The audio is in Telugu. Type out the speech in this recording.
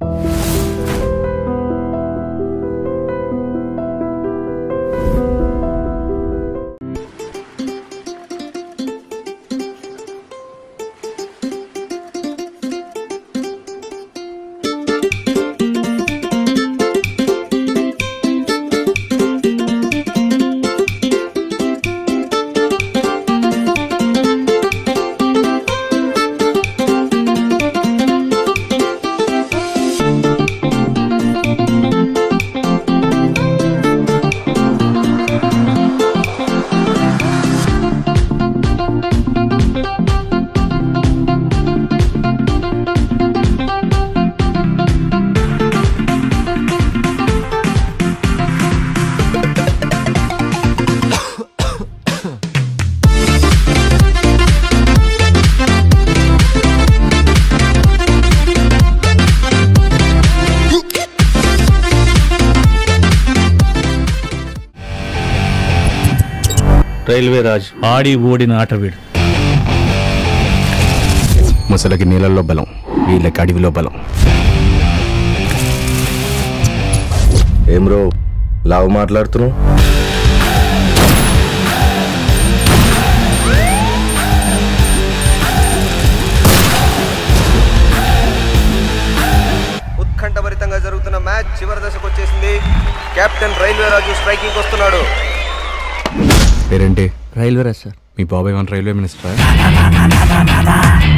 రైల్వే రాజ్ ఆడి ఓడిన ఆటవీడు ముసలకి నీళ్ళల్లో బలం వీళ్ళకి అడవిలో బలం ఏం రో లావు మాట్లాడుతున్నావు ఉత్కంఠభరితంగా జరుగుతున్న మ్యాచ్ చివరి దశకు వచ్చేసింది కెప్టెన్ రైల్వే రాజు స్ట్రైకింగ్ వస్తున్నాడు పేరేంటి రైల్వే రాజ్ సార్ మీ బాబాయ్ వన్ రైల్వే మినిస్టర్